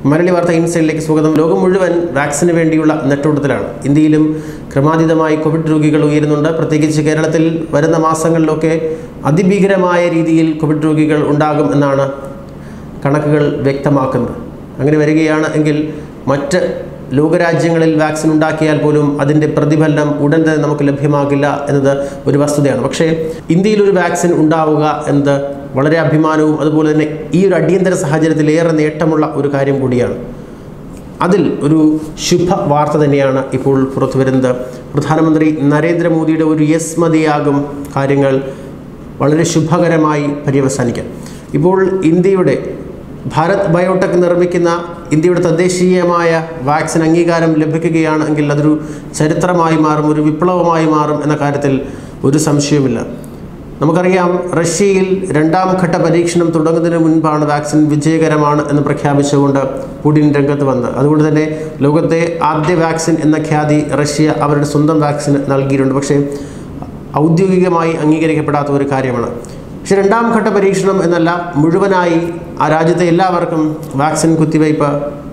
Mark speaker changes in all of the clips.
Speaker 1: മലയാളി വാർത്ത ഇൻസൈഡിലേക്ക് സ്വാഗതം ലോകം മുഴുവൻ വാക്സിന് വേണ്ടിയുള്ള നെട്ടോട്ടത്തിലാണ് ഇന്ത്യയിലും ക്രമാതീതമായി കോവിഡ് രോഗികൾ ഉയരുന്നുണ്ട് പ്രത്യേകിച്ച് കേരളത്തിൽ വരുന്ന മാസങ്ങളിലൊക്കെ അതിഭീകരമായ രീതിയിൽ കോവിഡ് രോഗികൾ ഉണ്ടാകും എന്നാണ് കണക്കുകൾ വ്യക്തമാക്കുന്നത് അങ്ങനെ വരികയാണ് എങ്കിൽ മറ്റ് ലോകരാജ്യങ്ങളിൽ വാക്സിൻ ഉണ്ടാക്കിയാൽ പോലും അതിൻ്റെ പ്രതിഫലനം ഉടൻ തന്നെ നമുക്ക് ലഭ്യമാകില്ല എന്നത് ഒരു വസ്തുതയാണ് പക്ഷേ ഇന്ത്യയിൽ ഒരു വാക്സിൻ ഉണ്ടാവുക എന്നത് വളരെ അഭിമാനവും അതുപോലെ തന്നെ ഈ ഒരു അടിയന്തര സാഹചര്യത്തിൽ ഏറെ നേട്ടമുള്ള ഒരു കാര്യം കൂടിയാണ് അതിൽ ഒരു ശുഭ വാർത്ത തന്നെയാണ് ഇപ്പോൾ പുറത്തു വരുന്നത് പ്രധാനമന്ത്രി നരേന്ദ്രമോദിയുടെ ഒരു യെസ് മതിയാകും കാര്യങ്ങൾ വളരെ ശുഭകരമായി പര്യവസാനിക്കാൻ ഇപ്പോൾ ഇന്ത്യയുടെ ഭാരത് ബയോടെക് നിർമ്മിക്കുന്ന ഇന്ത്യയുടെ തദ്ദേശീയമായ വാക്സിൻ അംഗീകാരം ലഭിക്കുകയാണെങ്കിൽ അതൊരു ചരിത്രമായി മാറും ഒരു വിപ്ലവമായി മാറും എന്ന കാര്യത്തിൽ ഒരു സംശയവുമില്ല നമുക്കറിയാം റഷ്യയിൽ രണ്ടാം ഘട്ട പരീക്ഷണം തുടങ്ങുന്നതിന് മുൻപാണ് വാക്സിൻ വിജയകരമാണ് എന്ന് പ്രഖ്യാപിച്ചുകൊണ്ട് പുടിൻ രംഗത്ത് വന്നത് അതുകൊണ്ട് തന്നെ ലോകത്തെ ആദ്യ വാക്സിൻ എന്ന ഖ്യാതി റഷ്യ അവരുടെ സ്വന്തം വാക്സിന് നൽകിയിട്ടുണ്ട് പക്ഷേ ഔദ്യോഗികമായി അംഗീകരിക്കപ്പെടാത്ത ഒരു കാര്യമാണ് പക്ഷെ രണ്ടാം ഘട്ട പരീക്ഷണം എന്നല്ല മുഴുവനായി ആ രാജ്യത്തെ എല്ലാവർക്കും വാക്സിൻ കുത്തിവയ്പ്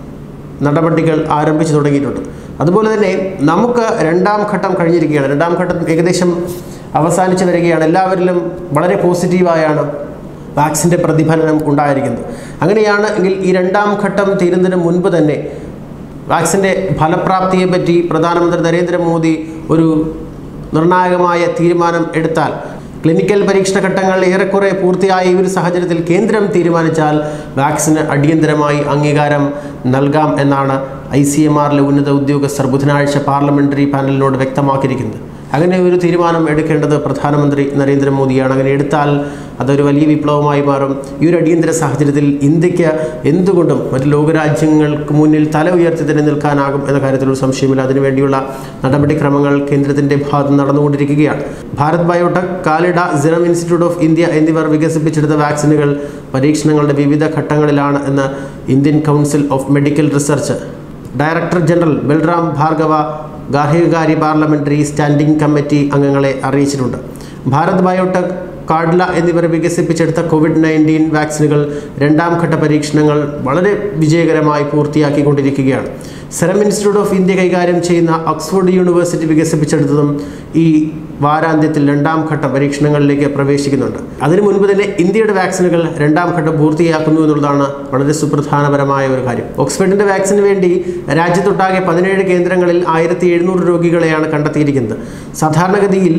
Speaker 1: നടപടികൾ ആരംഭിച്ചു തുടങ്ങിയിട്ടുണ്ട് അതുപോലെ തന്നെ നമുക്ക് രണ്ടാം ഘട്ടം കഴിഞ്ഞിരിക്കുകയാണ് രണ്ടാം ഘട്ടം ഏകദേശം അവസാനിച്ചു വരികയാണ് എല്ലാവരിലും വളരെ പോസിറ്റീവായാണ് വാക്സിൻ്റെ പ്രതിഫലനം ഉണ്ടായിരിക്കുന്നത് അങ്ങനെയാണ് എങ്കിൽ ഈ രണ്ടാം ഘട്ടം തീരുന്നതിന് മുൻപ് തന്നെ വാക്സിൻ്റെ ഫലപ്രാപ്തിയെ പറ്റി പ്രധാനമന്ത്രി നരേന്ദ്രമോദി ഒരു നിർണായകമായ തീരുമാനം എടുത്താൽ ക്ലിനിക്കൽ പരീക്ഷണ ഘട്ടങ്ങൾ ഏറെക്കുറെ പൂർത്തിയായ ഈ ഒരു സാഹചര്യത്തിൽ കേന്ദ്രം തീരുമാനിച്ചാൽ വാക്സിന് അടിയന്തരമായി അംഗീകാരം നൽകാം എന്നാണ് ഐ സി എം ആറിലെ ഉന്നത ഉദ്യോഗസ്ഥർ ബുധനാഴ്ച പാർലമെന്ററി പാനലിനോട് വ്യക്തമാക്കിയിരിക്കുന്നത് അങ്ങനെ ഒരു തീരുമാനം എടുക്കേണ്ടത് പ്രധാനമന്ത്രി നരേന്ദ്രമോദിയാണ് അങ്ങനെ എടുത്താൽ അതൊരു വലിയ വിപ്ലവമായി മാറും ഈ ഒരു അടിയന്തര സാഹചര്യത്തിൽ ഇന്ത്യക്ക് എന്തുകൊണ്ടും മറ്റ് ലോകരാജ്യങ്ങൾക്ക് മുന്നിൽ തല ഉയർത്തി തന്നെ നിൽക്കാനാകും എന്ന കാര്യത്തിൽ ഒരു സംശയമില്ല അതിനുവേണ്ടിയുള്ള നടപടിക്രമങ്ങൾ കേന്ദ്രത്തിൻ്റെ ഭാഗത്ത് നടന്നുകൊണ്ടിരിക്കുകയാണ് ഭാരത് ബയോടെക് കാലിഡ സിറം ഇൻസ്റ്റിറ്റ്യൂട്ട് ഓഫ് ഇന്ത്യ എന്നിവർ വികസിപ്പിച്ചെടുത്ത വാക്സിനുകൾ പരീക്ഷണങ്ങളുടെ വിവിധ ഘട്ടങ്ങളിലാണ് എന്ന് Indian council of medical research director general Balram Bhargava ഗാർഹികകാര്യ പാർലമെന്ററി സ്റ്റാൻഡിംഗ് കമ്മിറ്റി അംഗങ്ങളെ അറിയിച്ചിട്ടുണ്ട് ഭാരത് ബയോടെക് കാഡ്ല എന്നിവർ വികസിപ്പിച്ചെടുത്ത കോവിഡ് നയൻറ്റീൻ വാക്സിനുകൾ രണ്ടാം ഘട്ട പരീക്ഷണങ്ങൾ വളരെ വിജയകരമായി പൂർത്തിയാക്കിക്കൊണ്ടിരിക്കുകയാണ് സെറം ഇൻസ്റ്റിറ്റ്യൂട്ട് ഓഫ് ഇന്ത്യ കൈകാര്യം ചെയ്യുന്ന ഓക്സ്ഫോർഡ് യൂണിവേഴ്സിറ്റി വികസിപ്പിച്ചെടുത്തതും ഈ വാരാന്ത്യത്തിൽ രണ്ടാം ഘട്ട പരീക്ഷണങ്ങളിലേക്ക് പ്രവേശിക്കുന്നുണ്ട് അതിനു മുൻപ് തന്നെ ഇന്ത്യയുടെ വാക്സിനുകൾ രണ്ടാം ഘട്ടം പൂർത്തിയാക്കുന്നു എന്നുള്ളതാണ് വളരെ സുപ്രധാനപരമായ ഒരു കാര്യം ഓക്സ്ഫോർഡിന്റെ വാക്സിന് വേണ്ടി രാജ്യത്തൊട്ടാകെ പതിനേഴ് കേന്ദ്രങ്ങളിൽ ആയിരത്തി എഴുന്നൂറ് രോഗികളെയാണ് കണ്ടെത്തിയിരിക്കുന്നത് സാധാരണഗതിയിൽ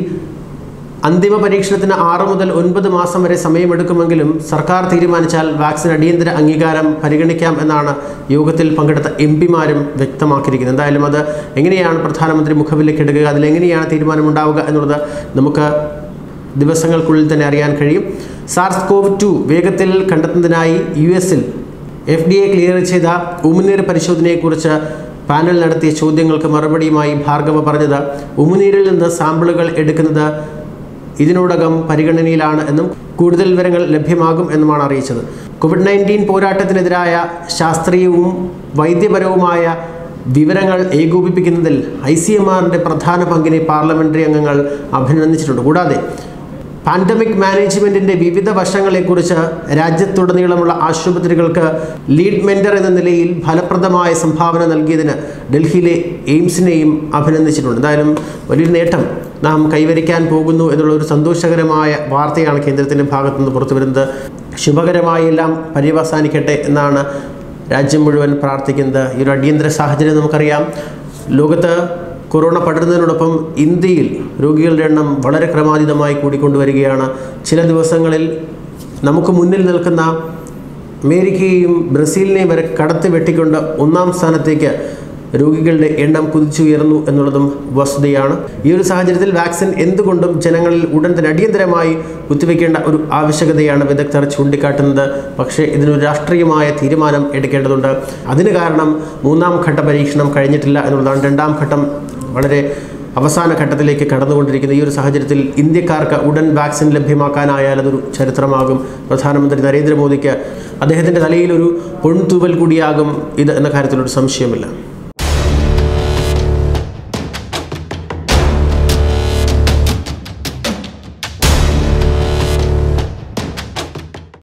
Speaker 1: അന്തിമ പരീക്ഷണത്തിന് ആറ് മുതൽ ഒൻപത് മാസം വരെ സമയമെടുക്കുമെങ്കിലും സർക്കാർ തീരുമാനിച്ചാൽ വാക്സിൻ അടിയന്തര അംഗീകാരം പരിഗണിക്കാം എന്നാണ് യോഗത്തിൽ പങ്കെടുത്ത എം പിമാരും വ്യക്തമാക്കിയിരിക്കുന്നത് എന്തായാലും അത് എങ്ങനെയാണ് പ്രധാനമന്ത്രി മുഖവിലേക്ക് എടുക്കുക അതിലെങ്ങനെയാണ് തീരുമാനമുണ്ടാവുക എന്നുള്ളത് നമുക്ക് ദിവസങ്ങൾക്കുള്ളിൽ തന്നെ അറിയാൻ കഴിയും സാർസ് കോവ് ടു വേഗത്തിൽ കണ്ടെത്തുന്നതിനായി യു എസിൽ എഫ് ഡി എ ക്ലിയർ ചെയ്ത ഉമിനീർ പരിശോധനയെക്കുറിച്ച് പാനൽ നടത്തിയ ചോദ്യങ്ങൾക്ക് മറുപടിയുമായി ഭാർഗവ പറഞ്ഞത് ഉമിനീരിൽ നിന്ന് സാമ്പിളുകൾ എടുക്കുന്നത് ഇതിനോടകം പരിഗണനയിലാണ് എന്നും കൂടുതൽ വിവരങ്ങൾ ലഭ്യമാകും എന്നുമാണ് അറിയിച്ചത് കോവിഡ് നയൻറ്റീൻ പോരാട്ടത്തിനെതിരായ ശാസ്ത്രീയവും വൈദ്യപരവുമായ വിവരങ്ങൾ ഏകോപിപ്പിക്കുന്നതിൽ ഐ സി എം ആറിൻ്റെ പ്രധാന പങ്കിനെ പാർലമെൻ്ററി അംഗങ്ങൾ അഭിനന്ദിച്ചിട്ടുണ്ട് കൂടാതെ പാൻഡമിക് മാനേജ്മെൻറ്റിൻ്റെ വിവിധ വശങ്ങളെക്കുറിച്ച് രാജ്യത്തുടനീളമുള്ള ആശുപത്രികൾക്ക് ലീഡ് മെൻറ്റർ എന്ന നിലയിൽ ഫലപ്രദമായ സംഭാവന നൽകിയതിന് ഡൽഹിയിലെ എയിംസിനെയും അഭിനന്ദിച്ചിട്ടുണ്ട് എന്തായാലും വലിയൊരു നേട്ടം നാം കൈവരിക്കാൻ പോകുന്നു എന്നുള്ള ഒരു സന്തോഷകരമായ വാർത്തയാണ് കേന്ദ്രത്തിൻ്റെ ഭാഗത്തുനിന്ന് പുറത്തു വരുന്നത് ശുഭകരമായി എല്ലാം പര്യവസാനിക്കട്ടെ എന്നാണ് രാജ്യം മുഴുവൻ പ്രാർത്ഥിക്കുന്നത് ഈ ഒരു അടിയന്തര സാഹചര്യം നമുക്കറിയാം ലോകത്ത് കൊറോണ പടരുന്നതിനോടൊപ്പം ഇന്ത്യയിൽ രോഗികളുടെ എണ്ണം വളരെ ക്രമാതീതമായി കൂടിക്കൊണ്ടുവരികയാണ് ചില ദിവസങ്ങളിൽ നമുക്ക് മുന്നിൽ നിൽക്കുന്ന അമേരിക്കയെയും ബ്രസീലിനെയും വരെ കടത്തി വെട്ടിക്കൊണ്ട് ഒന്നാം സ്ഥാനത്തേക്ക് രോഗികളുടെ എണ്ണം കുതിച്ചുയർന്നു എന്നുള്ളതും വസ്തുതയാണ് ഈ ഒരു സാഹചര്യത്തിൽ വാക്സിൻ എന്തുകൊണ്ടും ജനങ്ങളിൽ ഉടൻ തന്നെ അടിയന്തരമായി കുത്തിവെക്കേണ്ട ഒരു ആവശ്യകതയാണ് വിദഗ്ധർ ചൂണ്ടിക്കാട്ടുന്നത് പക്ഷേ ഇതിനൊരു രാഷ്ട്രീയമായ തീരുമാനം എടുക്കേണ്ടതുണ്ട് അതിന് കാരണം മൂന്നാം ഘട്ട പരീക്ഷണം കഴിഞ്ഞിട്ടില്ല എന്നുള്ളതാണ് രണ്ടാം ഘട്ടം വളരെ അവസാന ഘട്ടത്തിലേക്ക് കടന്നുകൊണ്ടിരിക്കുന്ന ഈ ഒരു സാഹചര്യത്തിൽ ഇന്ത്യക്കാർക്ക് ഉടൻ വാക്സിൻ ലഭ്യമാക്കാനായാൽ അതൊരു ചരിത്രമാകും പ്രധാനമന്ത്രി നരേന്ദ്രമോദിക്ക് അദ്ദേഹത്തിൻ്റെ തലയിൽ ഒരു പൊൺതൂവൽ കൂടിയാകും ഇത് എന്ന കാര്യത്തിലൊരു സംശയമില്ല